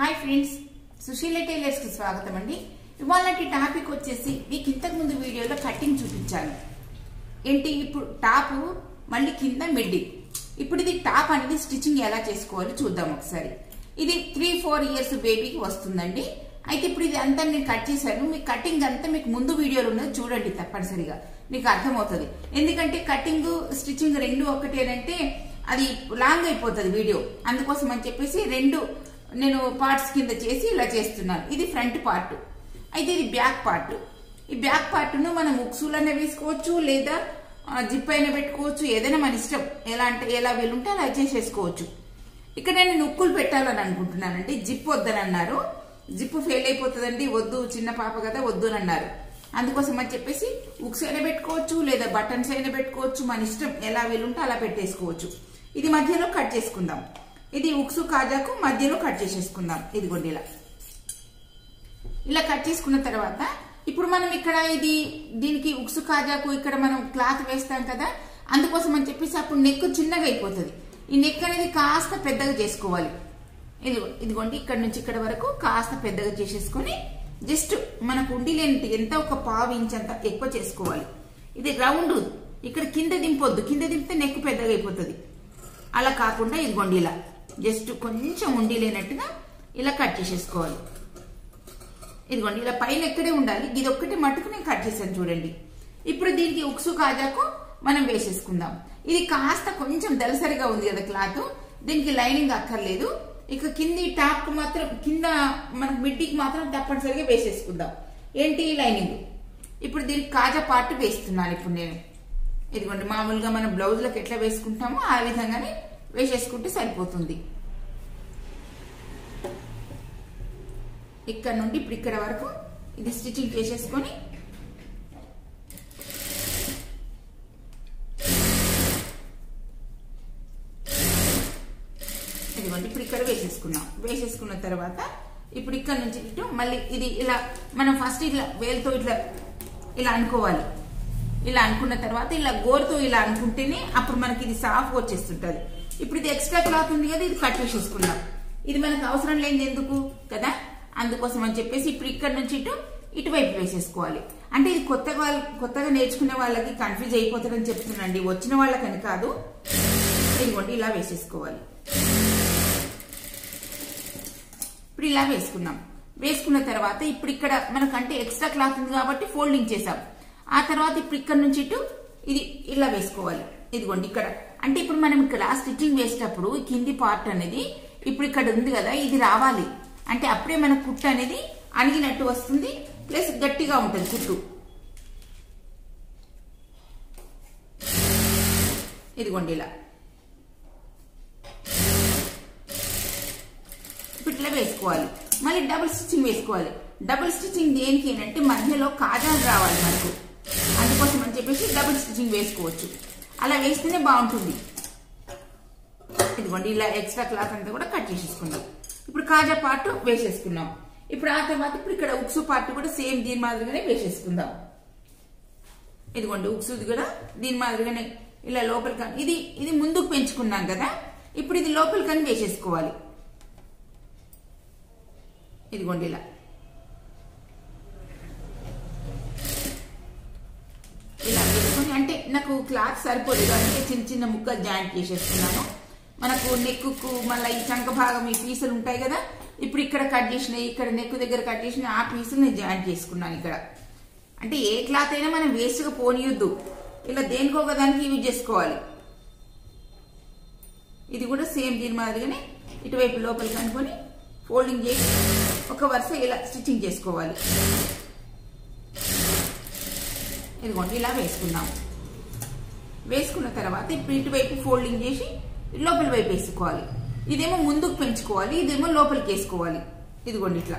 hi friends Susheela tailors కి స్వాగతం అండి ఇవాళ టాపిక్ వచ్చేసి మీకు ఇంతకు ముందు వీడియోలో కటింగ్ చూపించాను ఏంటి ఇప్పుడు టాప్ మళ్ళీ కింద మిడ్డి ఇప్పుడు ఇది టాప్ అనేది స్టిచ్చింగ్ ఎలా చేసుకోవాలో చూద్దాం ఒకసారి ఇది త్రీ ఫోర్ ఇయర్స్ బేబీకి వస్తుందండి అయితే ఇప్పుడు ఇది అంతా నేను కట్ చేశాను మీ కటింగ్ అంతా మీకు ముందు వీడియోలో ఉన్నది చూడండి తప్పనిసరిగా మీకు అర్థమవుతుంది ఎందుకంటే కటింగ్ స్టిచ్చింగ్ రెండు ఒకటేనంటే అది లాంగ్ అయిపోతుంది వీడియో అందుకోసం అని చెప్పేసి రెండు నేను పార్ట్స్ కింద చేసి ఇలా చేస్తున్నాను ఇది ఫ్రంట్ పార్ట్ అయితే ఇది బ్యాక్ పార్ట్ ఈ బ్యాక్ పార్ట్ ను మనం ఉక్సులనే వేసుకోవచ్చు లేదా జిప్ అయినా పెట్టుకోవచ్చు ఏదైనా మన ఇష్టం ఎలా అంటే ఎలా వీలుంటే అలా చేసేసుకోవచ్చు ఇక్కడ నేను ఉక్కులు పెట్టాలని అనుకుంటున్నానండి జిప్ వద్దని అన్నారు జిప్ ఫెయిల్ అయిపోతుందండి వద్దు చిన్న పాప కదా వద్దు అని అన్నారు అందుకోసం అని చెప్పేసి ఉక్స్ అయినా పెట్టుకోవచ్చు లేదా బటన్స్ అయినా పెట్టుకోవచ్చు మన ఇష్టం ఎలా వీలుంటే అలా పెట్టేసుకోవచ్చు ఇది మధ్యలో కట్ చేసుకుందాం ఇది ఉక్సు కాజాకు మధ్యలో కట్ చేసేసుకుందాం ఇదిగోండి ఇలా ఇలా కట్ చేసుకున్న తర్వాత ఇప్పుడు మనం ఇక్కడ ఇది దీనికి ఉక్సు కాజాకు ఇక్కడ మనం క్లాత్ వేస్తాం కదా అందుకోసం అని చెప్పేసి అప్పుడు నెక్ చిన్నగా అయిపోతుంది ఈ నెక్ అనేది కాస్త పెద్దగా చేసుకోవాలి ఇదిగో ఇదిగోండి ఇక్కడ నుంచి ఇక్కడ వరకు కాస్త పెద్దగా చేసేసుకొని జస్ట్ మనకు ఉండి లేని ఎంత ఒక పావు ఇంచ్ అంత ఎక్కువ చేసుకోవాలి ఇది రౌండ్ ఇక్కడ కింద దింపొద్దు కింద దింపితే నెక్ పెద్దగా అయిపోతుంది అలా కాకుండా ఇదిగోండి ఇలా జస్ట్ కొంచెం ఉండి లేనట్టుగా ఇలా కట్ చేసేసుకోవాలి ఇదిగోండి ఇలా పైన ఎక్కడే ఉండాలి ఇది ఒక్కటి మట్టుకు నేను కట్ చేశాను చూడండి ఇప్పుడు దీనికి ఉక్సు కాజాకు మనం వేసేసుకుందాం ఇది కాస్త కొంచెం దలసరిగా ఉంది కదా క్లాత్ దీనికి లైనింగ్ అక్కర్లేదు ఇక కింది టాప్ మాత్రం కింద మనకు మిడ్డీకి మాత్రం తప్పనిసరిగా వేసేసుకుందాం ఏంటి లైనింగ్ ఇప్పుడు దీనికి కాజా పార్ట్ వేస్తున్నాను ఇప్పుడు నేను ఇదిగోండి మామూలుగా మనం బ్లౌజ్లకు ఎట్లా వేసుకుంటామో ఆ విధంగానే వేసేసుకుంటే సరిపోతుంది ఇక్కడ నుండి ఇప్పుడు ఇక్కడ వరకు ఇది స్టిచ్చింగ్ చేసేసుకొని ఇదిగోండి ఇప్పుడు ఇక్కడ వేసేసుకున్నాం వేసేసుకున్న తర్వాత ఇప్పుడు ఇక్కడ నుంచి ఇటు మళ్ళీ ఇది ఇలా మనం ఫస్ట్ ఇట్లా వేలుతో ఇట్లా ఇలా అనుకోవాలి ఇలా అనుకున్న తర్వాత ఇలా గోరుతో ఇలా అనుకుంటేనే అప్పుడు మనకి ఇది సాఫ్ వచ్చేస్తుంటది ఇప్పుడు ఇది ఎక్స్ట్రా క్లాత్ ఉంది కదా ఇది కట్ చేసేసుకున్నాం ఇది మనకు అవసరం లేనిది ఎందుకు కదా అందుకోసం అని చెప్పేసి ఇప్పుడు ఇక్కడ నుంచి ఇటు ఇటువైపు వేసేసుకోవాలి అంటే ఇది కొత్తగా కొత్తగా నేర్చుకునే వాళ్ళకి కన్ఫ్యూజ్ అయిపోతారని చెప్తున్నాండి వచ్చిన వాళ్ళకని కాదు ఇదిగోండి ఇలా వేసేసుకోవాలి ఇప్పుడు ఇలా వేసుకున్నాం వేసుకున్న తర్వాత ఇప్పుడు ఇక్కడ మనకంటే ఎక్స్ట్రా క్లాత్ ఉంది కాబట్టి ఫోల్డింగ్ చేసాం ఆ తర్వాత ఇప్పుడు ఇక్కడ నుంచి ఇటు ఇది ఇలా వేసుకోవాలి ఇదిగోండి ఇక్కడ అంటే ఇప్పుడు మనం ఇక్కడ స్టిచ్చింగ్ వేసేటప్పుడు కింది పార్ట్ అనేది ఇప్పుడు ఇక్కడ ఉంది కదా ఇది రావాలి అంటే అప్పుడే మన కుట్టు అనేది అణిగినట్టు వస్తుంది ప్లస్ గట్టిగా ఉంటుంది కుట్టు ఇదిగోండి ఇలా ఇప్పుడు ఇట్లా వేసుకోవాలి మళ్ళీ డబుల్ స్టిచ్చింగ్ వేసుకోవాలి డబుల్ స్టిచ్చింగ్ దేనికి అంటే మధ్యలో కాజాలు రావాలి మనకు అందుకోసం అని చెప్పేసి డబుల్ స్టిచ్చింగ్ వేసుకోవచ్చు అలా వేస్తేనే బాగుంటుంది ఇదిగోండి ఇలా ఎక్స్ట్రా క్లాత్ అంతా కూడా కట్ చేసేసుకుందాం ఇప్పుడు కాజా పార్ట్ వేసేసుకున్నాం ఇప్పుడు ఆ తర్వాత ఇప్పుడు ఇక్కడ ఉక్సు పార్ట్ కూడా సేమ్ దీని మాదిరిగానే వేసేసుకుందాం ఇదిగోండి ఉక్సుది కూడా దీని మాదిరిగానే ఇలా లోపలికి ఇది ఇది ముందుకు పెంచుకున్నాం కదా ఇప్పుడు ఇది లోపలికని వేసేసుకోవాలి ఇదిగోండి ఇలా ఇలా వేసుకొని అంటే నాకు క్లాత్ సరిపోలేదు అంటే చిన్న చిన్న ముక్కలు జాయింట్ చేసేస్తున్నాను మనకు నెక్కుకు మళ్ళీ ఈ చంక భాగం ఈ పీసులు ఉంటాయి కదా ఇప్పుడు ఇక్కడ కట్ చేసినాయి ఇక్కడ నెక్ దగ్గర కట్ చేసిన ఆ పీసులు నేను జాయింట్ చేసుకున్నాను ఇక్కడ అంటే ఏ క్లాత్ అయినా మనం వేస్ట్గా పోనీయొద్దు ఇలా దేనికో ఒక దానికి యూజ్ చేసుకోవాలి ఇది కూడా సేమ్ దీని మాదిరిగానే ఇటువైపు లోపలికి అనుకొని ఫోల్డింగ్ చేసి ఒక వరుస ఇలా స్టిచ్చింగ్ చేసుకోవాలి ఇదిగోండి ఇలా వేసుకున్నాం వేసుకున్న తర్వాత ఇప్పుడు ఇటువైపు ఫోల్డింగ్ చేసి లోపల వైపు వేసుకోవాలి ఇదేమో ముందుకు పెంచుకోవాలి ఇదేమో లోపలికి వేసుకోవాలి ఇదిగోండి ఇట్లా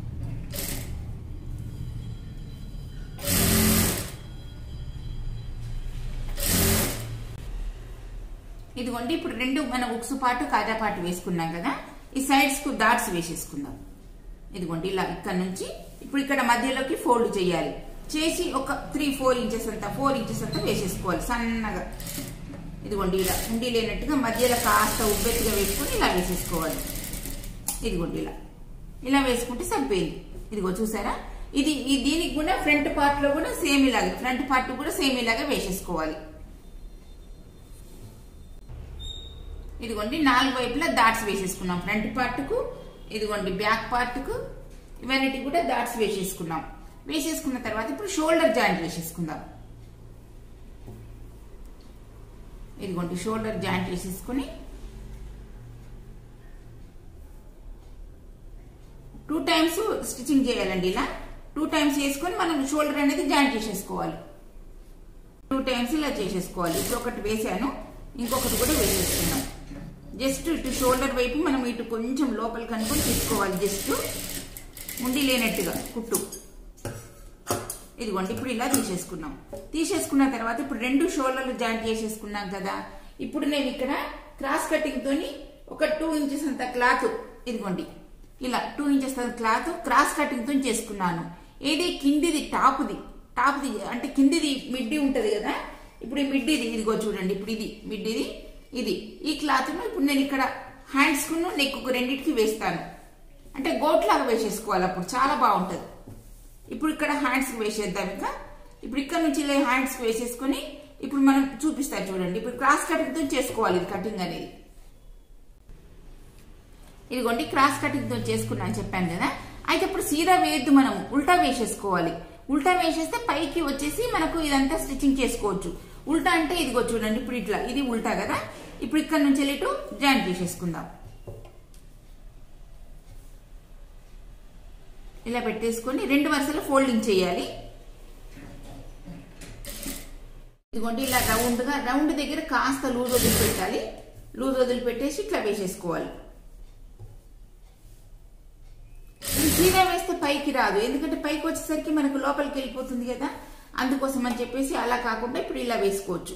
ఇదిగోండి ఇప్పుడు రెండు మన ఉక్సు పాటు కాజా పాటు వేసుకున్నాం కదా ఈ సైడ్స్ కు డాట్స్ వేసేసుకుందాం ఇదిగోండి ఇలా ఇక్కడ నుంచి ఇప్పుడు ఇక్కడ మధ్యలోకి ఫోల్డ్ చేయాలి చేసి ఒక త్రీ ఫోర్ ఇంచెస్ అంతా ఫోర్ ఇంచెస్ అంతా వేసేసుకోవాలి సన్నగా ఇదిగోండి ఇలా ఉండి లేనట్టుగా మధ్యలో కాస్త ఉబ్బెత్తుగా వేసుకొని ఇలా వేసేసుకోవాలి ఇదిగోండి ఇలా ఇలా వేసుకుంటే సరిపోయింది ఇదిగో చూసారా ఇది ఈ దీనికి కూడా ఫ్రంట్ పార్ట్ లో కూడా సేమ్ ఇలాగే ఫ్రంట్ పార్ట్ కూడా సేమ్ ఇలాగే వేసేసుకోవాలి ఇదిగోండి నాలుగు వైపులా డాట్స్ వేసేసుకున్నాం ఫ్రంట్ పార్ట్ కు ఇదిగోండి బ్యాక్ పార్ట్ కు ఇవన్నిటి కూడా డాట్స్ వేసేసుకున్నాం వేసేసుకున్న తర్వాత ఇప్పుడు షోల్డర్ జాయింట్ వేసేసుకుందాం ఇదిగోండి షోల్డర్ జాయింట్ వేసేసుకుని టూ టైమ్స్ స్టిచ్చింగ్ చేయాలండి ఇలా టూ టైమ్స్ చేసుకొని మనం షోల్డర్ అనేది జాయింట్ చేసేసుకోవాలి టూ టైమ్స్ ఇలా చేసేసుకోవాలి ఇప్పుడు ఒకటి వేసాను ఇంకొకటి కూడా వేసేసుకున్నాం జస్ట్ ఇటు షోల్డర్ వైపు మనం ఇటు కొంచెం లోపలికి అనుకొని తీసుకోవాలి జస్ట్ ఉండి లేనట్టుగా కుట్టు ఇదిగోండి ఇప్పుడు ఇలా తీసేసుకున్నాం తీసేసుకున్న తర్వాత ఇప్పుడు రెండు షోల్డర్లు జాయింట్ చేసేసుకున్నాం కదా ఇప్పుడు నేను ఇక్కడ క్రాస్ కటింగ్ తోని ఒక టూ ఇంచెస్ అంత క్లాత్ ఇదిగోండి ఇలా టూ ఇంచెస్ అంత క్లాత్ క్రాస్ కటింగ్ తో చేసుకున్నాను ఏది కిందిది టాప్ది టాప్ది అంటే కిందిది మిడ్డి ఉంటది కదా ఇప్పుడు ఈ మిడ్డిది ఇదిగో చూడండి ఇప్పుడు ఇది మిడ్డిది ఇది ఈ క్లాత్ ను ఇప్పుడు నేను ఇక్కడ హ్యాండ్స్ కు నెక్ రెండింటికి వేస్తాను అంటే గోట్ లాగా వేసేసుకోవాలి అప్పుడు చాలా బాగుంటది ఇప్పుడు ఇక్కడ హ్యాండ్స్ వేసేద్దాం ఇంకా ఇప్పుడు ఇక్కడ నుంచి ఇలా హ్యాండ్స్ వేసేసుకొని ఇప్పుడు మనం చూపిస్తాం చూడండి ఇప్పుడు క్రాస్ కటింగ్ తో చేసుకోవాలి ఇది కటింగ్ అనేది ఇదిగోండి క్రాస్ కటింగ్ తో చేసుకున్నాను చెప్పాను కదా అయితే ఇప్పుడు సీదా వేయద్దు మనం ఉల్టా వేసేసుకోవాలి ఉల్టా వేసేస్తే పైకి వచ్చేసి మనకు ఇదంతా స్టిచ్చింగ్ చేసుకోవచ్చు ఉల్టా అంటే ఇదిగో చూడండి ఇప్పుడు ఇట్లా ఇది ఉల్టా కదా ఇప్పుడు ఇక్కడ నుంచి వెళ్ళి ఇటు జాయింట్ చేసేసుకుందాం ఇలా పెట్టేసుకొని రెండు వరుసలు ఫోల్డింగ్ చేయాలి ఇదిగోండి ఇలా రౌండ్ గా రౌండ్ దగ్గర కాస్త లూజ్ వదిలిపెట్టాలి లూజ్ వదిలిపెట్టేసి ఇట్లా వేసేసుకోవాలి ఇది సీదా వేస్తే పైకి రాదు ఎందుకంటే పైకి వచ్చేసరికి మనకు లోపలికి వెళ్ళిపోతుంది కదా అందుకోసం అని చెప్పేసి అలా కాకుండా ఇప్పుడు ఇలా వేసుకోవచ్చు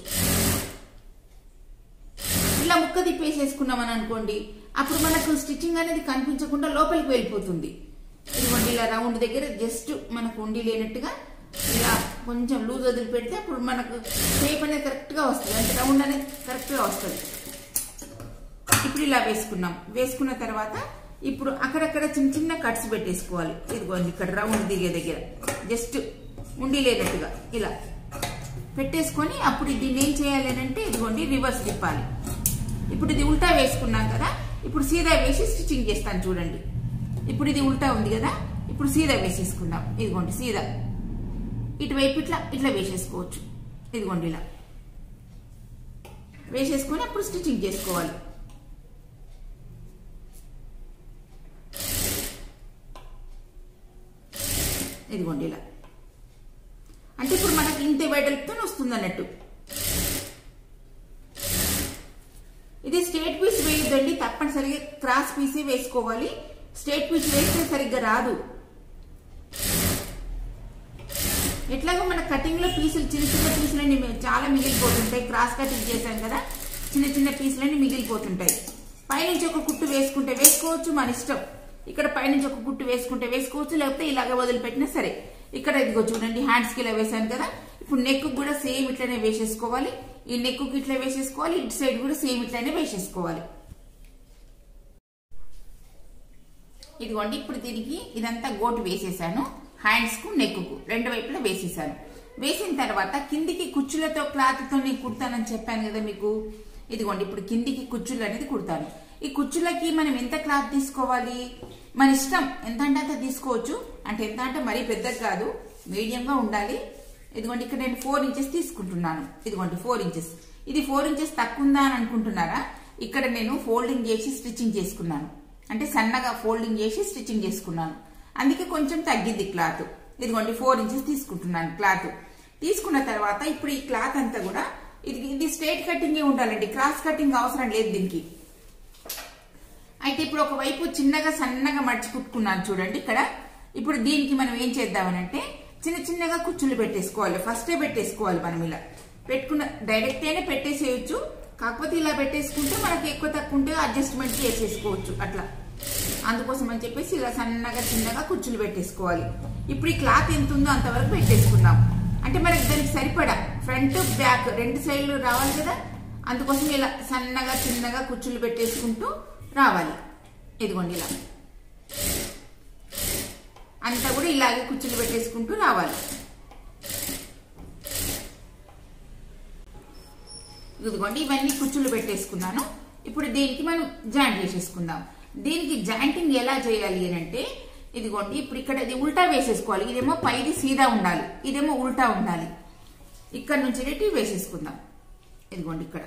ఇలా ముక్క తిప్పేసేసుకున్నామని అనుకోండి అప్పుడు మనకు స్టిచ్చింగ్ అనేది కనిపించకుండా లోపలికి వెళ్ళిపోతుంది ఇదిగోండి ఇలా రౌండ్ దగ్గర జస్ట్ మనకు ఉండి లేనట్టుగా ఇలా కొంచెం లూజ్ వదిలి పెడితే అప్పుడు మనకు షేప్ అనేది కరెక్ట్ గా వస్తుంది అంటే రౌండ్ అనేది కరెక్ట్ గా వస్తుంది ఇప్పుడు ఇలా వేసుకున్నాం వేసుకున్న తర్వాత ఇప్పుడు అక్కడక్కడ చిన్న చిన్న కట్స్ పెట్టేసుకోవాలి ఇదిగోండి ఇక్కడ రౌండ్ దిగే దగ్గర జస్ట్ ఉండి లేనట్టుగా ఇలా పెట్టేసుకొని అప్పుడు దీన్ని ఏం చేయాలి అని అంటే ఇదిగోండి రివర్స్ తిప్పాలి ఇప్పుడు ఇది ఉల్టా వేసుకున్నాం కదా ఇప్పుడు సీదా వేసి స్టిచ్చింగ్ చేస్తాను చూడండి ఇప్పుడు ఇది ఉల్టా ఉంది కదా ఇప్పుడు సీదా వేసేసుకుందాం ఇదిగోండి సీదా ఇటువైపు ఇట్లా ఇట్లా వేసేసుకోవచ్చు ఇదిగోండి ఇలా వేసేసుకొని అప్పుడు స్టిచ్చింగ్ చేసుకోవాలి ఇదిగోండి ఇలా అంటే ఇప్పుడు మనకి ఇంత వెడల్పుతో వస్తుంది అన్నట్టు ఇది స్టేట్ పీస్ వేయొద్దండి తప్పనిసరిగా క్రాస్ పీసే వేసుకోవాలి స్టేట్ పీస్ వేస్తే సరిగ్గా రాదు ఎట్లాగో మన కటింగ్ లో పీసులు చిన్న చిన్న పీసులన్నీ చాలా మిగిలిపోతుంటాయి క్రాస్ కటింగ్ చేశాం కదా చిన్న చిన్న పీసులన్నీ మిగిలిపోతుంటాయి పైనుంచి ఒక కుట్టు వేసుకుంటే వేసుకోవచ్చు మన ఇష్టం ఇక్కడ పైనుంచి ఒక కుట్టు వేసుకుంటే వేసుకోవచ్చు లేకపోతే ఇలాగ వదిలిపెట్టినా సరే ఇక్కడ ఇదిగో చూడండి హ్యాండ్స్ కి ఇలా వేసాను కదా ఇప్పుడు నెక్ కూడా సేమ్ ఇట్లనే వేసేసుకోవాలి ఈ నెక్ కి ఇట్లా వేసేసుకోవాలి ఇటు సైడ్ కూడా సేమ్ ఇట్లనే వేసేసుకోవాలి ఇదిగోండి ఇప్పుడు దీనికి ఇదంతా గోటు వేసేసాను హ్యాండ్స్ కు నెక్ కు రెండు వైపులా వేసేసాను వేసిన తర్వాత కిందికి కుచ్చులతో క్లాత్ తో నేను కుడతానని చెప్పాను కదా మీకు ఇదిగోండి ఇప్పుడు కిందికి కుచ్చులు అనేది కుడతాను ఈ కుచ్చులకి మనం ఎంత క్లాత్ తీసుకోవాలి మన ఇష్టం ఎంత అంటే అంత తీసుకోవచ్చు అంటే ఎంత అంటే మరీ పెద్దగా కాదు మీడియంగా ఉండాలి ఇదిగోండి ఇక్కడ నేను ఫోర్ ఇంచెస్ తీసుకుంటున్నాను ఇదిగోండి ఫోర్ ఇంచెస్ ఇది ఫోర్ ఇంచెస్ తక్కువ ఉందా అని అనుకుంటున్నారా ఇక్కడ నేను ఫోల్డింగ్ చేసి స్టిచ్చింగ్ చేసుకున్నాను అంటే సన్నగా ఫోల్డింగ్ చేసి స్టిచ్చింగ్ చేసుకున్నాను అందుకే కొంచెం తగ్గింది క్లాత్ ఇదిగోండి ఫోర్ ఇంచెస్ తీసుకుంటున్నాను క్లాత్ తీసుకున్న తర్వాత ఇప్పుడు ఈ క్లాత్ అంతా కూడా ఇది ఇది స్ట్రైట్ కటింగ్ ఉండాలండి క్రాస్ కటింగ్ అవసరం లేదు దీనికి అయితే ఇప్పుడు ఒక వైపు చిన్నగా సన్నగా మడిచి కుట్టుకున్నాను చూడండి ఇక్కడ ఇప్పుడు దీనికి మనం ఏం చేద్దామనంటే చిన్న చిన్నగా కుచ్చులు పెట్టేసుకోవాలి ఫస్టే పెట్టేసుకోవాలి మనం ఇలా పెట్టుకున్న డైరెక్ట్ అయినా పెట్టేసేయచ్చు కాకపోతే ఇలా పెట్టేసుకుంటే మనకి ఎక్కువ తక్కువ ఉంటే అడ్జస్ట్మెంట్ చేసేసుకోవచ్చు అట్లా అందుకోసం అని చెప్పేసి ఇలా సన్నగా చిన్నగా కుచ్చులు పెట్టేసుకోవాలి ఇప్పుడు ఈ క్లాత్ ఎంత ఉందో అంతవరకు పెట్టేసుకుందాం అంటే మనకి దానికి సరిపడా ఫ్రంట్ బ్యాక్ రెండు సైడ్లు రావాలి కదా అందుకోసం ఇలా సన్నగా చిన్నగా కుచ్చులు పెట్టేసుకుంటూ రావాలి ఇదిగోండి ఇలా అంతా కూడా ఇలాగే కుచ్చులు పెట్టేసుకుంటూ రావాలి ఇదిగోండి ఇవన్నీ కుచ్చులు పెట్టేసుకున్నాను ఇప్పుడు దీనికి మనం జాయింట్ చేసేసుకుందాం దీనికి జాయింటింగ్ ఎలా చేయాలి అని అంటే ఇదిగోండి ఇప్పుడు ఇక్కడ ఇది ఉల్టా వేసేసుకోవాలి ఇదేమో పైది సీదా ఉండాలి ఇదేమో ఉల్టా ఉండాలి ఇక్కడ నుంచి రెట్టి వేసేసుకుందాం ఇదిగోండి ఇక్కడ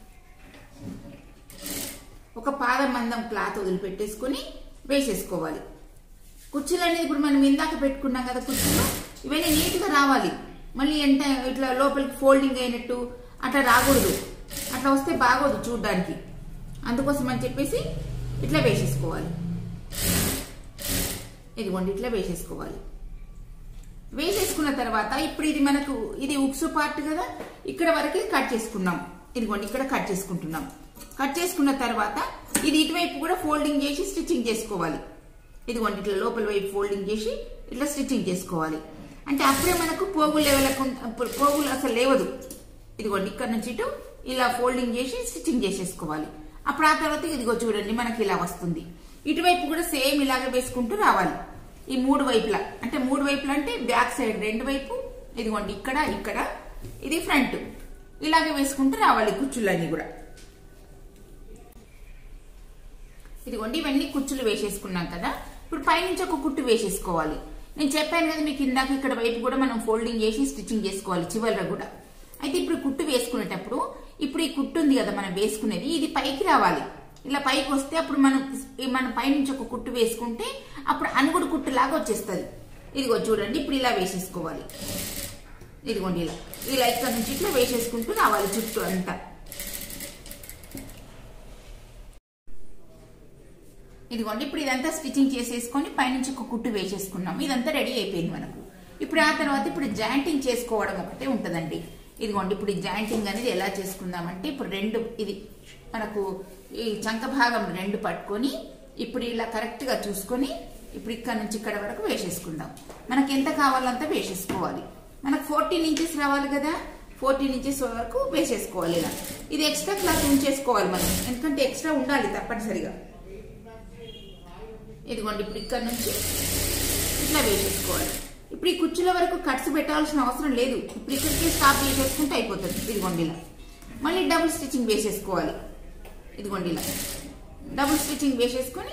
ఒక పాదం మందం క్లాత్ వదిలిపెట్టేసుకొని వేసేసుకోవాలి కుర్చీలు అనేది ఇప్పుడు మనం ఇందాక పెట్టుకున్నాం కదా కుర్చీలు ఇవన్నీ నీట్గా రావాలి మళ్ళీ ఎంత ఇట్లా లోపలికి ఫోల్డింగ్ అయినట్టు అట్లా రాకూడదు అట్లా వస్తే బాగోదు చూడ్డానికి అందుకోసం అని చెప్పేసి ఇట్లా వేసేసుకోవాలి ఇదిగోండి ఇట్లా వేసేసుకోవాలి వేసేసుకున్న తర్వాత ఇప్పుడు ఇది మనకు ఇది ఉక్సు పార్ట్ కదా ఇక్కడ వరకు కట్ చేసుకున్నాం ఇదిగోండి ఇక్కడ కట్ చేసుకుంటున్నాం కట్ చేసుకున్న తర్వాత ఇది ఇటువైపు కూడా ఫోల్డింగ్ చేసి స్టిచ్చింగ్ చేసుకోవాలి ఇదిగోండి ఇట్లా లోపల వైపు ఫోల్డింగ్ చేసి ఇట్లా స్టిచ్చింగ్ చేసుకోవాలి అంటే అప్పుడే మనకు పోగులు లేవకుండా పోగులు అసలు లేవదు ఇదిగోండి ఇక్కడ నుంచి ఇటు ఇలా ఫోల్డింగ్ చేసి స్టిచ్చింగ్ చేసేసుకోవాలి అప్పుడు ఆ తర్వాత ఇదిగో చూడండి మనకి ఇలా వస్తుంది ఇటువైపు కూడా సేమ్ ఇలాగే వేసుకుంటూ రావాలి ఈ మూడు వైపులా అంటే మూడు వైపులా అంటే బ్యాక్ సైడ్ రెండు వైపు ఇదిగోండి ఇక్కడ ఇక్కడ ఇది ఫ్రంట్ ఇలాగే వేసుకుంటూ రావాలి కుచ్చులన్నీ కూడా ఇదిగోండి ఇవన్నీ కుచ్చులు వేసేసుకున్నాం కదా ఇప్పుడు పైనుంచి ఒక కుట్టు వేసేసుకోవాలి నేను చెప్పాను కదా మీకు ఇందాక ఇక్కడ వైపు కూడా మనం ఫోల్డింగ్ చేసి స్టిచ్చింగ్ చేసుకోవాలి చివరిలో కూడా అయితే ఇప్పుడు కుట్టు వేసుకునేటప్పుడు ఇప్పుడు ఈ కుట్టు ఉంది కదా మనం వేసుకునేది ఇది పైకి రావాలి ఇలా పైకి వస్తే అప్పుడు మనం మనం పైనుంచి ఒక కుట్టు వేసుకుంటే అప్పుడు అనుగుడు కుట్టు లాగా వచ్చేస్తుంది ఇదిగో చూడండి ఇప్పుడు ఇలా వేసేసుకోవాలి ఇదిగోండి ఇలా ఇలా ఇక్కడ నుంచి ఇట్లా వేసేసుకుంటూ రావాలి చుట్టూ అంతా ఇదిగోండి ఇప్పుడు ఇదంతా స్టిచ్చింగ్ చేసేసుకొని పైనుంచి ఒక కుట్టు వేసేసుకున్నాం ఇదంతా రెడీ అయిపోయింది మనకు ఇప్పుడు ఆ తర్వాత ఇప్పుడు జాయింటింగ్ చేసుకోవడం ఒకటే ఉంటుందండి ఇదిగోండి ఇప్పుడు ఈ జాయింటింగ్ అనేది ఎలా చేసుకుందామంటే ఇప్పుడు రెండు ఇది మనకు ఈ చంక భాగం రెండు పట్టుకొని ఇప్పుడు ఇలా కరెక్ట్ గా చూసుకొని ఇప్పుడు ఇక్కడ నుంచి ఇక్కడ వరకు వేసేసుకుందాం మనకి ఎంత కావాలంత వేసేసుకోవాలి మనకు ఫోర్టీన్ ఇంచెస్ రావాలి కదా ఫోర్టీన్ ఇంచెస్ వరకు వేసేసుకోవాలి ఇలా ఇది ఎక్స్ట్రా క్లాత్ ఉంచేసుకోవాలి మనం ఎందుకంటే ఎక్స్ట్రా ఉండాలి తప్పనిసరిగా ఇదిగోండి ఇప్పుడు ఇక్కడ నుంచి ఇట్లా వేసేసుకోవాలి ఇప్పుడు ఈ కుర్చీల వరకు కట్స్ పెట్టాల్సిన అవసరం లేదు ఇప్పుడు ఇక్కడికి స్టాప్ చేసేసుకుంటే అయిపోతుంది ఇదిగోండి ఇలా మళ్ళీ డబుల్ స్టిచ్చింగ్ వేసేసుకోవాలి ఇదిగోండి ఇలా డబుల్ స్టిచ్చింగ్ వేసేసుకొని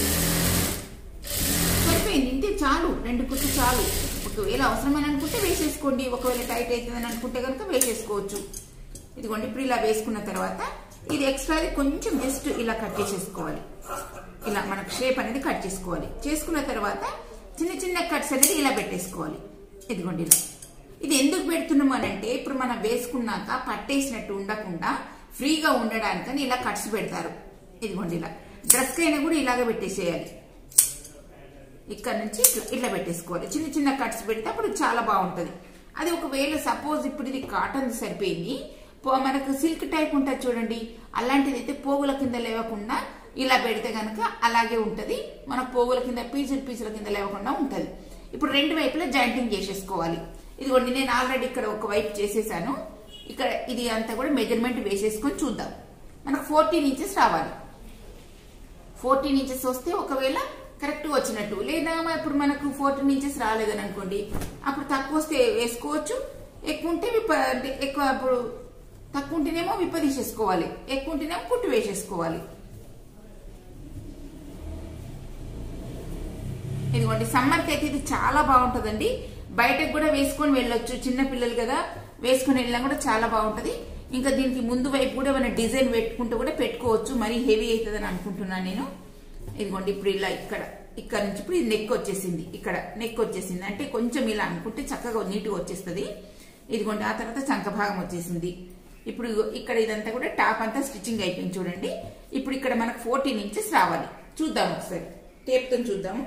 సరిపోయింది ఇంతే చాలు రెండు కుట్లు చాలు ఒకవేళ అవసరమని అనుకుంటే వేసేసుకోండి ఒకవేళ టైట్ అవుతుందని అనుకుంటే కనుక వేసేసుకోవచ్చు ఇదిగోండి ఇప్పుడు ఇలా వేసుకున్న తర్వాత ఇది ఎక్స్ట్రాది కొంచెం జస్ట్ ఇలా కట్ చేసేసుకోవాలి ఇలా మనకు షేప్ అనేది కట్ చేసుకోవాలి చేసుకున్న తర్వాత చిన్న చిన్న కట్స్ అనేది ఇలా పెట్టేసుకోవాలి ఇదిగోండి ఇలా ఇది ఎందుకు పెడుతున్నాం అని అంటే ఇప్పుడు మనం వేసుకున్నాక పట్టేసినట్టు ఉండకుండా ఫ్రీగా ఉండడానికని ఇలా కట్స్ పెడతారు ఇదిగోండి ఇలా డ్రెస్ అయినా కూడా ఇలాగే పెట్టేసేయాలి ఇక్కడ నుంచి ఇట్లా ఇట్లా పెట్టేసుకోవాలి చిన్న చిన్న కట్స్ పెడితే అప్పుడు చాలా బాగుంటది అది ఒకవేళ సపోజ్ ఇప్పుడు ఇది కాటన్ సరిపోయింది పో- మనకు సిల్క్ టైప్ ఉంటుంది చూడండి అలాంటిది అయితే పోగుల కింద లేవకుండా ఇలా పెడితే గనక అలాగే ఉంటది మనకు పోగుల కింద పీసులు పీసుల కింద లేవకుండా ఉంటది ఇప్పుడు రెండు వైపులా జాయింటింగ్ చేసేసుకోవాలి ఇదిగోండి నేను ఆల్రెడీ ఇక్కడ ఒక వైపు చేసేసాను ఇక్కడ ఇది అంతా కూడా మెజర్మెంట్ వేసేసుకొని చూద్దాం మనకు ఫోర్టీన్ ఇంచెస్ రావాలి ఫోర్టీన్ ఇంచెస్ వస్తే ఒకవేళ కరెక్ట్ వచ్చినట్టు లేదా ఇప్పుడు మనకు ఫోర్టీన్ ఇంచెస్ రాలేదని అనుకోండి అప్పుడు తక్కువ వస్తే వేసుకోవచ్చు ఎక్కువ ఉంటే విప్ప ఎక్కువ అప్పుడు తక్కువ ఉంటేనేమో విప్ప తీసేసుకోవాలి ఎక్కువ ఉంటేనేమో కుట్టు వేసేసుకోవాలి ఇదిగోండి సమ్మర్కి అయితే ఇది చాలా బాగుంటుందండి బయటకు కూడా వేసుకొని వెళ్ళొచ్చు చిన్న పిల్లలు కదా వేసుకొని వెళ్ళినా కూడా చాలా బాగుంటది ఇంకా దీనికి ముందు వైపు కూడా ఏమైనా డిజైన్ పెట్టుకుంటూ కూడా పెట్టుకోవచ్చు మరీ హెవీ అవుతుందని అనుకుంటున్నాను నేను ఇదిగోండి ఇప్పుడు ఇలా ఇక్కడ ఇక్కడ నుంచి ఇప్పుడు ఇది నెక్ వచ్చేసింది ఇక్కడ నెక్ వచ్చేసింది అంటే కొంచెం ఇలా అనుకుంటే చక్కగా నీట్గా వచ్చేస్తుంది ఇదిగోండి ఆ తర్వాత చంక భాగం వచ్చేసింది ఇప్పుడు ఇగో ఇక్కడ ఇదంతా కూడా టాప్ అంతా స్టిచ్చింగ్ అయిపోయింది చూడండి ఇప్పుడు ఇక్కడ మనకు ఫోర్టీన్ ఇంచెస్ రావాలి చూద్దాం ఒకసారి టేప్తో చూద్దాము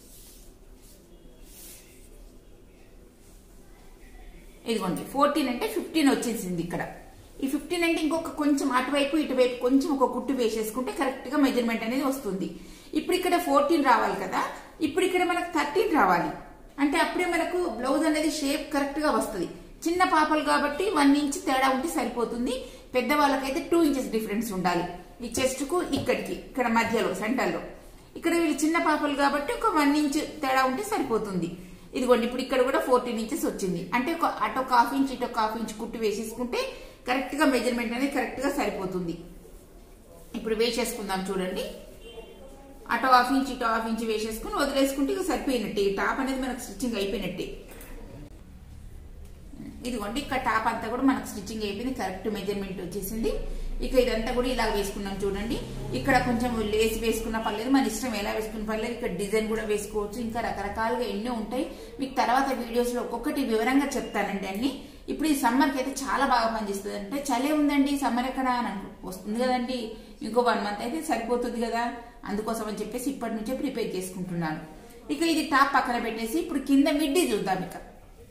ఇదిగోండి ఫోర్టీన్ అంటే ఫిఫ్టీన్ వచ్చేసింది ఇక్కడ ఈ ఫిఫ్టీన్ అంటే ఇంకొక కొంచెం అటువైపు ఇటువైపు కొంచెం ఒక కుట్టు వేసేసుకుంటే కరెక్ట్ గా మెజర్మెంట్ అనేది వస్తుంది ఇప్పుడు ఇక్కడ ఫోర్టీన్ రావాలి కదా ఇప్పుడు ఇక్కడ మనకు థర్టీన్ రావాలి అంటే అప్పుడే మనకు బ్లౌజ్ అనేది షేప్ కరెక్ట్ గా వస్తుంది చిన్న పాపలు కాబట్టి వన్ ఇంచ్ తేడా ఉంటే సరిపోతుంది పెద్ద వాళ్ళకైతే టూ ఇంచెస్ డిఫరెన్స్ ఉండాలి ఈ చెస్ట్ కు ఇక్కడికి ఇక్కడ మధ్యలో సెంటర్ లో ఇక్కడ వీళ్ళు చిన్న పాపలు కాబట్టి ఒక వన్ ఇంచ్ తేడా ఉంటే సరిపోతుంది ఇదిగోండి ఇప్పుడు ఇక్కడ కూడా ఫోర్టీన్ ఇంచెస్ వచ్చింది అంటే ఒక అటు ఒక హాఫ్ ఇంచ్ ఇటు ఒక హాఫ్ ఇంచ్ కుట్టు వేసేసుకుంటే కరెక్ట్ గా మెజర్మెంట్ అనేది కరెక్ట్ గా సరిపోతుంది ఇప్పుడు వేసేసుకుందాం చూడండి అటు హాఫ్ ఇంచ్ ఇటు హాఫ్ ఇంచ్ వేసేసుకుని వదిలేసుకుంటే ఇక సరిపోయినట్టే ఈ టాప్ అనేది మనకు స్టిచ్చింగ్ అయిపోయినట్టే ఇదిగోండి ఇక్కడ టాప్ అంతా కూడా మనకు స్టిచ్చింగ్ అయిపోయింది కరెక్ట్ మెజర్మెంట్ వచ్చేసింది ఇక ఇదంతా కూడా ఇలా వేసుకున్నాం చూడండి ఇక్కడ కొంచెం లేస్ వేసుకున్న పర్లేదు మన ఇష్టం ఎలా వేసుకున్న పర్లేదు ఇక్కడ డిజైన్ కూడా వేసుకోవచ్చు ఇంకా రకరకాలుగా ఎన్నో ఉంటాయి మీకు తర్వాత వీడియోస్ లో ఒక్కొక్కటి వివరంగా చెప్తానండి అన్ని ఇప్పుడు ఈ సమ్మర్ కి అయితే చాలా బాగా పనిచేస్తుంది అంటే చలే ఉందండి సమ్మర్ ఎక్కడ అని అనుకో వస్తుంది కదండి ఇంకో వన్ మంత్ అయితే సరిపోతుంది కదా అందుకోసం అని చెప్పేసి ఇప్పటి నుంచే ప్రిపేర్ చేసుకుంటున్నాను ఇక ఇది టాప్ పక్కన పెట్టేసి ఇప్పుడు కింద మిడ్డీ చూద్దాం ఇక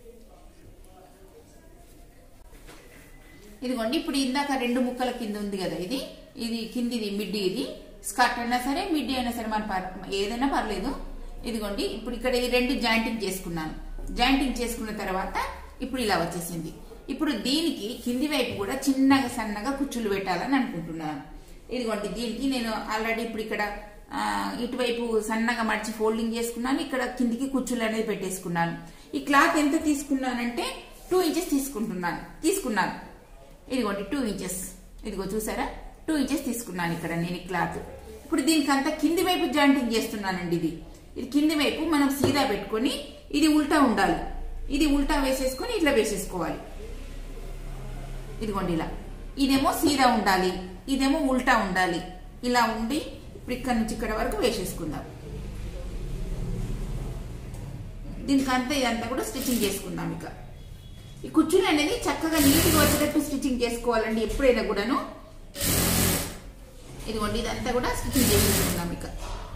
ఇదిగోండి ఇప్పుడు ఇందాక రెండు ముక్కల కింద ఉంది కదా ఇది ఇది కిందిది మిడ్డీ ఇది స్కర్ట్ అయినా సరే మిడ్డీ అయినా సరే మన పర్- ఏదైనా పర్లేదు ఇదిగోండి ఇప్పుడు ఇక్కడ ఈ రెండు జాయింటింగ్ చేసుకున్నాను జాయింటింగ్ చేసుకున్న తర్వాత ఇప్పుడు ఇలా వచ్చేసింది ఇప్పుడు దీనికి కింది వైపు కూడా చిన్నగా సన్నగా కుచ్చులు పెట్టాలని అనుకుంటున్నాను ఇదిగోండి దీనికి నేను ఆల్రెడీ ఇప్పుడు ఇక్కడ ఆ, ఇటువైపు సన్నగా మడిచి ఫోల్డింగ్ చేసుకున్నాను ఇక్కడ కిందికి కుచ్చులు అనేది పెట్టేసుకున్నాను ఈ క్లాత్ ఎంత తీసుకున్నానంటే టూ ఇంచెస్ తీసుకుంటున్నాను తీసుకున్నాను ఇదిగోండి టూ ఇంచెస్ ఇదిగో చూసారా టూ ఇంచెస్ తీసుకున్నాను ఇక్కడ నేను ఈ క్లాత్ ఇప్పుడు దీనికి అంతా కింది వైపు జాయింటింగ్ చేస్తున్నానండి ఇది ఇది కింది వైపు మనం సీదా పెట్టుకొని ఇది ఉల్టా ఉండాలి ఇది ఉల్టా వేసేసుకొని ఇట్లా వేసేసుకోవాలి ఇదిగోండి ఇలా ఇదేమో సీదా ఉండాలి ఇదేమో ఉల్టా ఉండాలి ఇలా ఉండి ఇప్పుడు ఇక్కడ నుంచి ఇక్కడ వరకు వేసేసుకుందాం దీనికి అంతా ఇదంతా కూడా స్టిచ్చింగ్ చేసుకుందాం ఇక ఈ కుచ్చులు అనేది చక్కగా నీట్గా వచ్చేటట్టు స్టిచ్చింగ్ చేసుకోవాలండి ఎప్పుడైనా కూడాను ఇదిగోండి ఇదంతా కూడా స్టిచ్చింగ్ చేసేసుకుందాం ఇక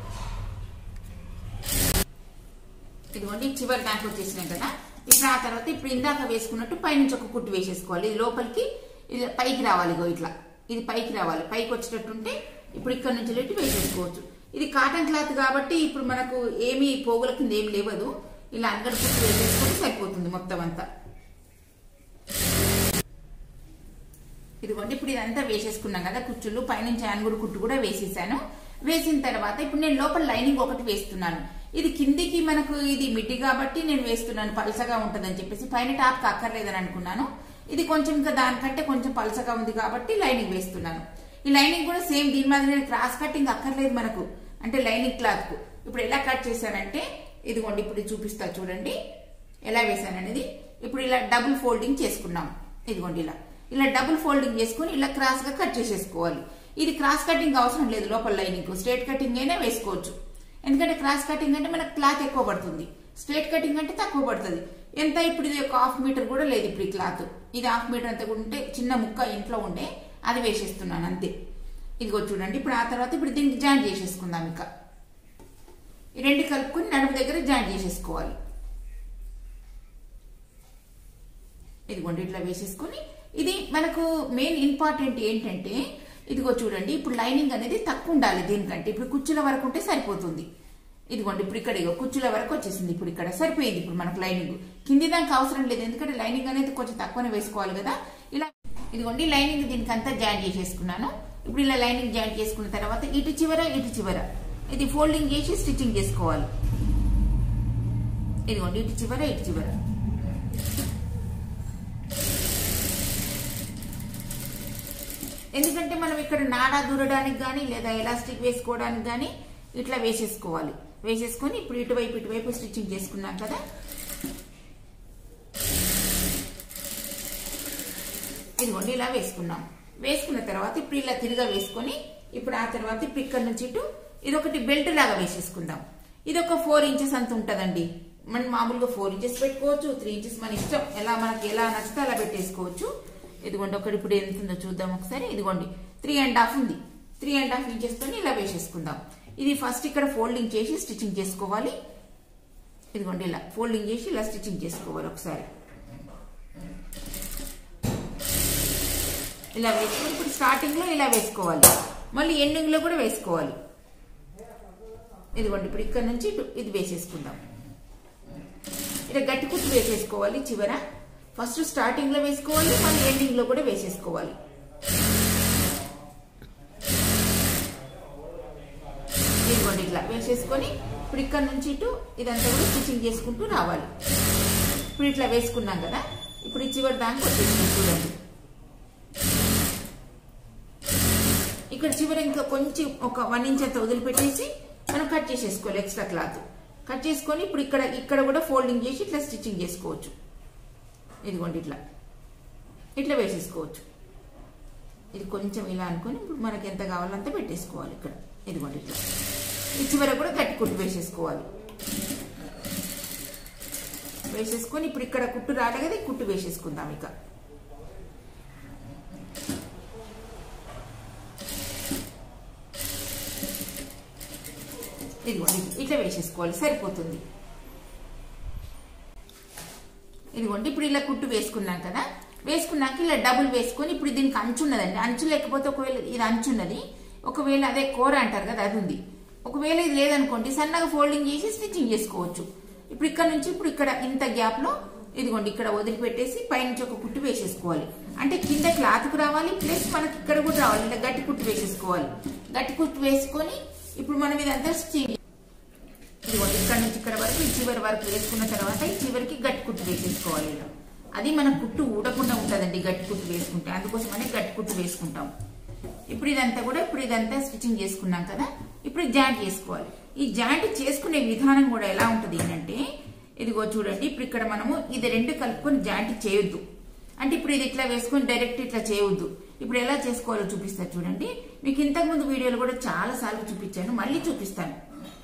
ఇదిగోండి చివరి దాకా వచ్చేసినాం కదా ఇప్పుడు ఆ తర్వాత ఇప్పుడు ఇందాక వేసుకున్నట్టు పైనుంచి ఒక కుట్టు వేసేసుకోవాలి ఇది లోపలికి ఇది పైకి రావాలి ఇగో ఇట్లా ఇది పైకి రావాలి పైకి వచ్చేటట్టు ఉంటే ఇప్పుడు ఇక్కడ నుంచి లెట్టి వేసేసుకోవచ్చు ఇది కాటన్ క్లాత్ కాబట్టి ఇప్పుడు మనకు ఏమీ పోగుల కింద ఏమి లేవదు ఇలా అంగడి కుట్టు వేసేసుకుంటే సరిపోతుంది మొత్తం అంతా ఇదిగోండి ఇప్పుడు ఇదంతా వేసేసుకున్నాం కదా కుచ్చులు పైనుంచి ఆనుగుడు కుట్టు కూడా వేసేసాను వేసిన తర్వాత ఇప్పుడు నేను లోపల లైనింగ్ ఒకటి వేస్తున్నాను ఇది కిందికి మనకు ఇది మిడ్డి కాబట్టి నేను వేస్తున్నాను పలసగా ఉంటుందని చెప్పేసి పైన టాప్ అక్కర్లేదని అనుకున్నాను ఇది కొంచెం ఇంకా దానికంటే కొంచెం పలసగా ఉంది కాబట్టి లైనింగ్ వేస్తున్నాను ఈ లైనింగ్ కూడా సేమ్ దీని మాదిరి క్రాస్ కటింగ్ అక్కర్లేదు మనకు అంటే లైనింగ్ క్లాత్ కు ఇప్పుడు ఎలా కట్ చేశానంటే ఇదిగోండి ఇప్పుడు ఇది చూపిస్తా చూడండి ఎలా వేసాననేది ఇప్పుడు ఇలా డబుల్ ఫోల్డింగ్ చేసుకున్నాం ఇదిగోండి ఇలా ఇలా డబుల్ ఫోల్డింగ్ చేసుకుని ఇలా క్రాస్ గా కట్ చేసేసుకోవాలి ఇది క్రాస్ కటింగ్ అవసరం లేదు లోపల లైనింగ్ స్ట్రేట్ కటింగ్ అయినా వేసుకోవచ్చు ఎందుకంటే క్రాస్ కటింగ్ అంటే మనకు క్లాత్ ఎక్కువ పడుతుంది స్ట్రేట్ కటింగ్ అంటే తక్కువ పడుతుంది ఎంత ఇప్పుడు ఇది ఒక హాఫ్ మీటర్ కూడా లేదు ఇప్పుడు ఈ క్లాత్ ఇది హాఫ్ మీటర్ అంతా కూడా ఉంటే చిన్న ముక్క ఇంట్లో ఉండే అది వేసేస్తున్నాను అంతే ఇదిగో చూడండి ఇప్పుడు ఆ తర్వాత ఇప్పుడు దీనికి జాయిన్ చేసేసుకుందాం ఇక ఈ రెండు కలుపుకొని నడుము దగ్గర జాయిన్ చేసేసుకోవాలి ఇదిగోండి ఇట్లా వేసేసుకొని ఇది మనకు మెయిన్ ఇంపార్టెంట్ ఏంటంటే ఇదిగో చూడండి ఇప్పుడు లైనింగ్ అనేది తక్కువ ఉండాలి దీనికంటే ఇప్పుడు కుచ్చుల వరకు ఉంటే సరిపోతుంది ఇదిగోండి ఇప్పుడు ఇక్కడ ఇగో కుచ్చుల వరకు వచ్చేసింది ఇప్పుడు ఇక్కడ సరిపోయింది ఇప్పుడు మనకు లైనింగ్ కింది దానికి అవసరం లేదు ఎందుకంటే లైనింగ్ అనేది కొంచెం తక్కువనే వేసుకోవాలి కదా ఇలా ఇదిగోండి లైనింగ్ దీనికి అంతా జాయిన్ చేసేసుకున్నాను ఇప్పుడు ఇలా లైనింగ్ జాయిన్ చేసుకున్న తర్వాత ఇటు చివర ఇటు చివర ఇది ఫోల్డింగ్ చేసి స్టిచ్చింగ్ చేసుకోవాలి ఇదిగోండి ఇటు చివర ఇటు చివర ఎందుకంటే మనం ఇక్కడ నాడా దూరడానికి కానీ లేదా ఎలాస్టిక్ వేసుకోవడానికి కానీ ఇట్లా వేసేసుకోవాలి వేసేసుకొని ఇప్పుడు ఇటువైపు ఇటువైపు స్టిచ్చింగ్ చేసుకున్నాం కదా ఇదిగోండి ఇలా వేసుకున్నాం వేసుకున్న తర్వాత ఇప్పుడు ఇలా తిరిగా వేసుకొని ఇప్పుడు ఆ తర్వాత ఇప్పుడు ఇక్కడ నుంచి ఇటు ఇది ఒకటి బెల్ట్ లాగా వేసేసుకుందాం ఇది ఒక ఫోర్ ఇంచెస్ అంత ఉంటదండి మనం మామూలుగా ఫోర్ ఇంచెస్ పెట్టుకోవచ్చు త్రీ ఇంచెస్ మన ఇష్టం ఎలా మనకి ఎలా నచ్చితే అలా పెట్టేసుకోవచ్చు ఇదిగోండి ఒకటి ఇప్పుడు ఎంత ఉందో చూద్దాం ఒకసారి ఇదిగోండి త్రీ అండ్ హాఫ్ ఉంది త్రీ అండ్ హాఫ్ ఇంచెస్ తోని ఇలా వేసేసుకుందాం ఇది ఫస్ట్ ఇక్కడ ఫోల్డింగ్ చేసి స్టిచ్చింగ్ చేసుకోవాలి ఇదిగోండి ఇలా ఫోల్డింగ్ చేసి ఇలా స్టిచ్చింగ్ చేసుకోవాలి ఒకసారి ఇలా వేసుకొని ఇప్పుడు స్టార్టింగ్ లో ఇలా వేసుకోవాలి మళ్ళీ ఎండింగ్ లో కూడా వేసుకోవాలి ఇదిగోండి ఇప్పుడు ఇక్కడ నుంచి ఇటు ఇది వేసేసుకుందాం ఇలా గట్టి కుట్టు వేసేసుకోవాలి చివర ఫస్ట్ స్టార్టింగ్ లో వేసుకోవాలి మళ్ళీ ఎండింగ్ లో కూడా వేసేసుకోవాలి ఇదిగోండి ఇట్లా వేసే వేసేసుకొని ఇప్పుడు ఇక్కడ నుంచి ఇటు ఇదంతా కూడా స్టిచ్చింగ్ చేసుకుంటూ రావాలి ఇప్పుడు ఇట్లా వేసుకున్నాం కదా ఇప్పుడు ఈ చివరి దానికి వచ్చేసింది చూడండి ఇక్కడ చివర ఇంకా కొంచెం ఒక వన్ ఇంచ్ అంత వదిలిపెట్టేసి మనం కట్ చేసేసుకోవాలి ఎక్స్ట్రా క్లాత్ కట్ చేసుకొని ఇప్పుడు ఇక్కడ ఇక్కడ కూడా ఫోల్డింగ్ చేసి ఇట్లా స్టిచ్చింగ్ చేసుకోవచ్చు ఇదిగోండి ఇట్లా ఇట్లా వేసేసుకోవచ్చు ఇది కొంచెం ఇలా అనుకొని ఇప్పుడు మనకి ఎంత కావాలో అంత పెట్టేసుకోవాలి ఇక్కడ ఇదిగోండి ఇట్లా ఈ చివర కూడా గట్టి కుట్టు వేసేసుకోవాలి వేసేసుకొని ఇప్పుడు ఇక్కడ కుట్టు రాలే కదా ఈ కుట్టు వేసేసుకుందాం ఇక ఇదిగోండి ఇట్లా వేసేసుకోవాలి సరిపోతుంది ఇదిగోండి ఇప్పుడు ఇలా కుట్టు వేసుకున్నాం కదా వేసుకున్నాక ఇలా డబుల్ వేసుకొని ఇప్పుడు దీనికి అంచు ఉన్నదండి అంచు లేకపోతే ఒకవేళ ఇది అంచు ఉన్నది ఒకవేళ అదే కూర అంటారు కదా అది ఉంది ఒకవేళ ఇది లేదనుకోండి సన్నగా ఫోల్డింగ్ చేసి స్టిచ్చింగ్ చేసుకోవచ్చు ఇప్పుడు ఇక్కడ నుంచి ఇప్పుడు ఇక్కడ ఇంత గ్యాప్ లో ఇదిగోండి ఇక్కడ వదిలిపెట్టేసి పైనుంచి ఒక కుట్టు వేసేసుకోవాలి అంటే కింద క్లాత్ కు రావాలి ప్లస్ మనకి ఇక్కడ కూడా రావాలి ఇలా గట్టి కుట్టు వేసేసుకోవాలి గట్టి కుట్టు వేసుకొని ఇప్పుడు మనం ఇదంతా స్టిచ్చింగ్ ఇదిగోండి ఇక్కడ నుంచి ఇక్కడ వరకు ఈ చివరి వరకు వేసుకున్న తర్వాత ఈ చివరికి గట్టి కుట్టు వేసేసుకోవాలి ఇలా అది మన కుట్టు ఊడకుండా ఉంటుందండి గట్టి కుట్టు వేసుకుంటే అందుకోసమని గట్టి కుట్టు వేసుకుంటాం ఇప్పుడు ఇదంతా కూడా ఇప్పుడు ఇదంతా స్టిచ్చింగ్ చేసుకున్నాం కదా ఇప్పుడు జాయింట్ చేసుకోవాలి ఈ జాయింట్ చేసుకునే విధానం కూడా ఎలా ఉంటుంది ఏంటంటే ఇదిగో చూడండి ఇప్పుడు ఇక్కడ మనము ఇది రెండు కలుపుకొని జాయింట్ చేయొద్దు అంటే ఇప్పుడు ఇది ఇట్లా వేసుకొని డైరెక్ట్ ఇట్లా చేయొద్దు ఇప్పుడు ఎలా చేసుకోవాలో చూపిస్తా చూడండి మీకు ఇంతకు ముందు వీడియోలు కూడా చాలా సార్లు చూపించాను మళ్ళీ చూపిస్తాను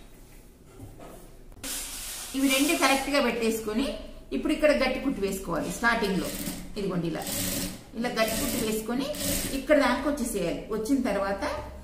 ఇవి రెండు కరెక్ట్ గా పెట్టేసుకొని ఇప్పుడు ఇక్కడ గట్టి కుట్టు వేసుకోవాలి స్టార్టింగ్ లో ఇదిగోండి ఇలా ఇలా గట్టి కుట్టు వేసుకొని ఇక్కడ దాకా వచ్చేసేయాలి వచ్చిన తర్వాత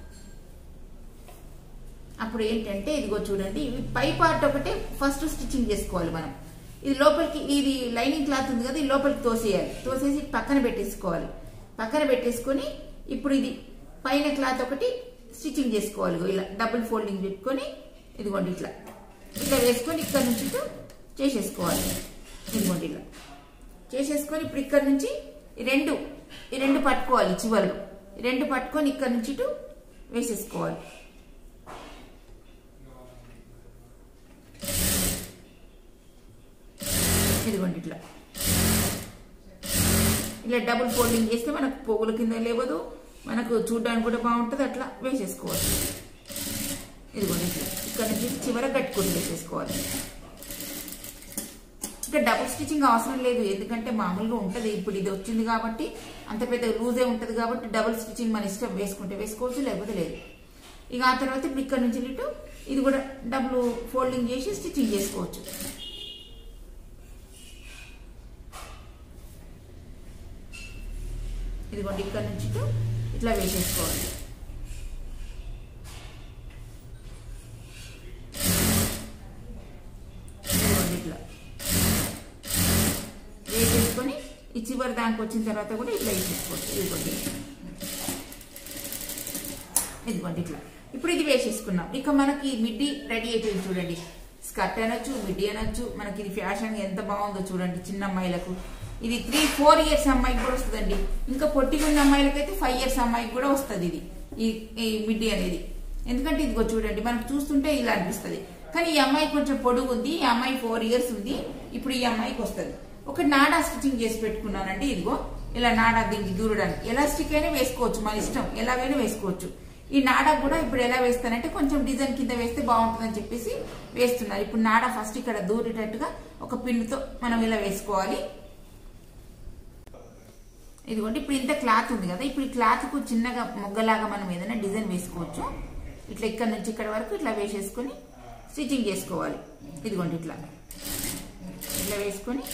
అప్పుడు ఏంటంటే ఇదిగో చూడండి ఇవి పై పార్ట్ ఒకటే ఫస్ట్ స్టిచ్చింగ్ చేసుకోవాలి మనం ఇది లోపలికి ఇది లైనింగ్ క్లాత్ ఉంది కదా ఇది లోపలికి తోసేయాలి తోసేసి పక్కన పెట్టేసుకోవాలి పక్కన పెట్టేసుకొని ఇప్పుడు ఇది పైన క్లాత్ ఒకటి స్టిచ్చింగ్ చేసుకోవాలి ఇగో ఇలా డబుల్ ఫోల్డింగ్ పెట్టుకొని ఇదిగోండి ఇట్లా ఇట్లా వేసుకొని ఇక్కడ నుంచి ఇటు చేసేసుకోవాలి ఇదిగోండి ఇలా చేసేసుకొని ఇప్పుడు ఇక్కడ నుంచి ఈ రెండు ఈ రెండు పట్టుకోవాలి చివర్లు ఈ రెండు పట్టుకొని ఇక్కడ నుంచి ఇటు వేసేసుకోవాలి ఇదిగోండి ఇట్లా ఇలా డబుల్ ఫోల్డింగ్ చేస్తే మనకు పోగుల కింద లేవదు మనకు చూడడానికి కూడా బాగుంటుంది అట్లా వేసేసుకోవాలి ఇదిగోండి ఇట్లా ఇక్కడ నుంచి చివర కట్టుకొని వేసేసుకోవాలి ఇంకా డబుల్ స్టిచ్చింగ్ అవసరం లేదు ఎందుకంటే మామూలుగా ఉంటుంది ఇప్పుడు ఇది వచ్చింది కాబట్టి అంత పెద్ద లూజే ఉంటుంది కాబట్టి డబుల్ స్టిచ్చింగ్ మన ఇష్టం వేసుకుంటే వేసుకోవచ్చు లేకపోతే లేదు ఇక ఆ తర్వాత ఇప్పుడు ఇక్కడ నుంచి ఇటు ఇది కూడా డబుల్ ఫోల్డింగ్ చేసి స్టిచ్చింగ్ చేసుకోవచ్చు ఇదిగోండి ఇక్కడ నుంచి ఇటు ఇట్లా వేసేసుకోవాలి ఇదిగోండి ఇట్లా వేసేసుకొని ఈ చివరి దానికి వచ్చిన తర్వాత కూడా ఇట్లా వేసేసుకోవచ్చు ఇదిగోండి ఇదిగోండి ఇట్లా ఇప్పుడు ఇది వేసేసుకున్నాం ఇక మనకి మిడ్డీ రెడీ అయిపోయింది చూడండి స్కర్ట్ అనొచ్చు మిడ్డీ అనొచ్చు మనకి ఇది ఫ్యాషన్ ఎంత బాగుందో చూడండి చిన్న అమ్మాయిలకు ఇది త్రీ ఫోర్ ఇయర్స్ అమ్మాయికి కూడా వస్తుందండి ఇంకా పొట్టిగా ఉన్న అమ్మాయిలకైతే ఫైవ్ ఇయర్స్ అమ్మాయికి కూడా వస్తుంది ఇది ఈ ఈ మిడ్డీ అనేది ఎందుకంటే ఇదిగో చూడండి మనకు చూస్తుంటే ఇలా అనిపిస్తుంది కానీ ఈ అమ్మాయి కొంచెం పొడుగు ఉంది ఈ అమ్మాయి ఫోర్ ఇయర్స్ ఉంది ఇప్పుడు ఈ అమ్మాయికి వస్తుంది ఒక నాడా స్టిచ్చింగ్ చేసి పెట్టుకున్నానండి ఇదిగో ఇలా నాడా దీనికి దూరడానికి ఎలాస్టిక్ అయినా వేసుకోవచ్చు మన ఇష్టం ఎలాగైనా వేసుకోవచ్చు ఈ నాడా కూడా ఇప్పుడు ఎలా వేస్తానంటే కొంచెం డిజైన్ కింద వేస్తే బాగుంటుందని చెప్పేసి వేస్తున్నారు ఇప్పుడు నాడా ఫస్ట్ ఇక్కడ దూరేటట్టుగా ఒక పిన్నుతో మనం ఇలా వేసుకోవాలి ఇదిగోండి ఇప్పుడు ఇంత క్లాత్ ఉంది కదా ఇప్పుడు ఈ క్లాత్ కు చిన్నగా మొగ్గలాగా మనం ఏదైనా డిజైన్ వేసుకోవచ్చు ఇట్లా ఇక్కడ నుంచి ఇక్కడ వరకు ఇట్లా వేసేసుకొని స్టిచ్చింగ్ చేసుకోవాలి ఇదిగోండి ఇట్లా ఇట్లా వేసుకొని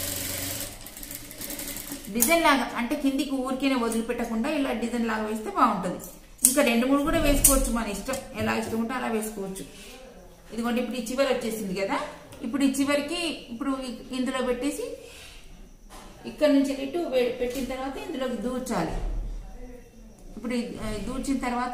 డిజైన్ లాగా అంటే కిందికి ఊరికేనే వదిలిపెట్టకుండా ఇలా డిజైన్ లాగా వేస్తే బాగుంటుంది ఇంకా రెండు మూడు కూడా వేసుకోవచ్చు మన ఇష్టం ఎలా ఇష్టం ఉంటే అలా వేసుకోవచ్చు ఇదిగోండి ఇప్పుడు ఈ చివరి వచ్చేసింది కదా ఇప్పుడు ఈ చివరికి ఇప్పుడు ఇందులో పెట్టేసి ఇక్కడ నుంచి ఇటు వే- పెట్టిన తర్వాత ఇందులోకి దూర్చాలి ఇప్పుడు ఈ, ఆ, దూర్చిన తర్వాత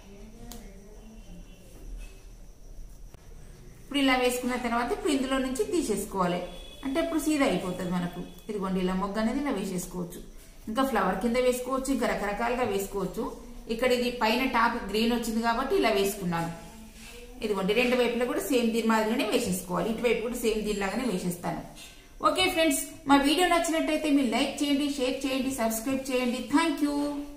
ఇప్పుడు ఇలా వేసుకున్న తర్వాత ఇప్పుడు ఇందులో నుంచి తీసేసుకోవాలి అంటే ఇప్పుడు సీదా అయిపోతుంది మనకు ఇదిగోండి ఇలా మొగ్గ అనేది ఇలా వేసేసుకోవచ్చు ఇంకా ఫ్లవర్ కింద వేసుకోవచ్చు ఇంకా రకరకాలుగా వేసుకోవచ్చు ఇక్కడ ఇది పైన టాప్ గ్రీన్ వచ్చింది కాబట్టి ఇలా వేసుకున్నాను ఇదిగోండి రెండు వైపులా కూడా సేమ్ దీని మాదిరిగానే వేసేసుకోవాలి ఇటువైపు కూడా సేమ్ దీనిలాగానే వేసేస్తాను ఓకే ఫ్రెండ్స్ మా వీడియో నచ్చినట్టయితే మీరు లైక్ చేయండి షేర్ చేయండి సబ్స్క్రైబ్ చేయండి థ్యాంక్ యూ